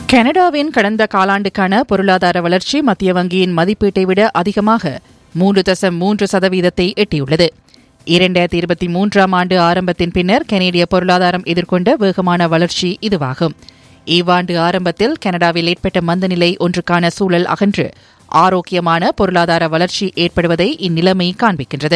கனடாவின் கடந்த காலாண்டுக்கான பொருளாதார வளர்ச்சி மத்திய வங்கியின் மதிப்பீட்டை விட அதிகமாக மூன்று தசம் மூன்று சதவீதத்தை எட்டியுள்ளது இரண்டாயிரத்தி இருபத்தி மூன்றாம் ஆண்டு ஆரம்பத்தின் பின்னர் கனேடிய பொருளாதாரம் எதிர்கொண்ட வேகமான வளர்ச்சி இதுவாகும் இவ்வாண்டு ஆரம்பத்தில் கனடாவில் ஏற்பட்ட மந்தநிலை ஒன்றுக்கான சூழல் அகன்று ஆரோக்கியமான பொருளாதார வளர்ச்சி ஏற்படுவதை இந்நிலைமை காண்பிக்கின்றது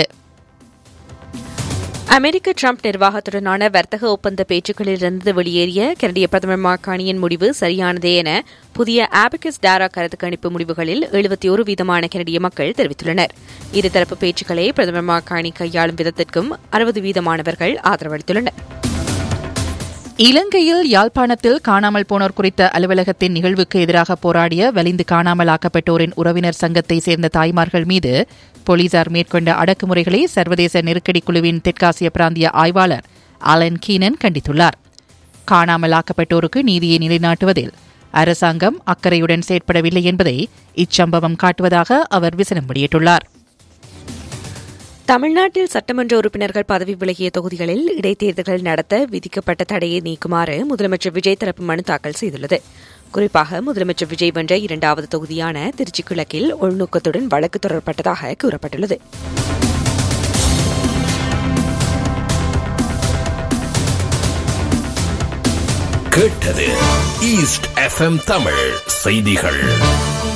அமெரிக்க ட்ரம்ப் நிர்வாகத்துடனான வர்த்தக ஒப்பந்த பேச்சுக்களிலிருந்து வெளியேறிய கனடிய பிரதமர் மார்கானியின் முடிவு சரியானதே என புதிய ஆபிகஸ் டாரா கருத்து கணிப்பு முடிவுகளில் எழுபத்தி ஒரு வீதமான கனடிய மக்கள் தெரிவித்துள்ளனர் இருதரப்பு பேச்சுக்களை பிரதமர் மார்கானி கையாளும் விதத்திற்கும் அறுபது வீதமானவர்கள் ஆதரவளித்துள்ளனர் இலங்கையில் யாழ்ப்பாணத்தில் காணாமல் போனோர் குறித்த அலுவலகத்தின் நிகழ்வுக்கு எதிராக போராடிய வலிந்து காணாமலாக்கப்பட்டோரின் உறவினர் சங்கத்தை சேர்ந்த தாய்மார்கள் மீது போலீசார் மேற்கொண்ட அடக்குமுறைகளை சர்வதேச நெருக்கடி குழுவின் தெற்காசிய பிராந்திய ஆய்வாளர் அலன் கீனன் கண்டித்துள்ளார் காணாமலாக்கப்பட்டோருக்கு நீதியை நிலைநாட்டுவதில் அரசாங்கம் அக்கறையுடன் செயற்படவில்லை என்பதை இச்சம்பவம் காட்டுவதாக அவர் விசனம் வெளியிட்டுள்ளார் தமிழ்நாட்டில் சட்டமன்ற உறுப்பினர்கள் பதவி விலகிய தொகுதிகளில் இடைத்தேர்தல்கள் நடத்த விதிக்கப்பட்ட தடையை நீக்குமாறு முதலமைச்சர் விஜய் தரப்பு மனு தாக்கல் செய்துள்ளது குறிப்பாக முதலமைச்சர் விஜய் வென்ற இரண்டாவது தொகுதியான திருச்சி கிழக்கில் உள்நோக்கத்துடன் வழக்கு தொடரப்பட்டதாக கூறப்பட்டுள்ளது கேட்டது ஈஸ்ட் எஃப்எம் தமிழ் செய்திகள்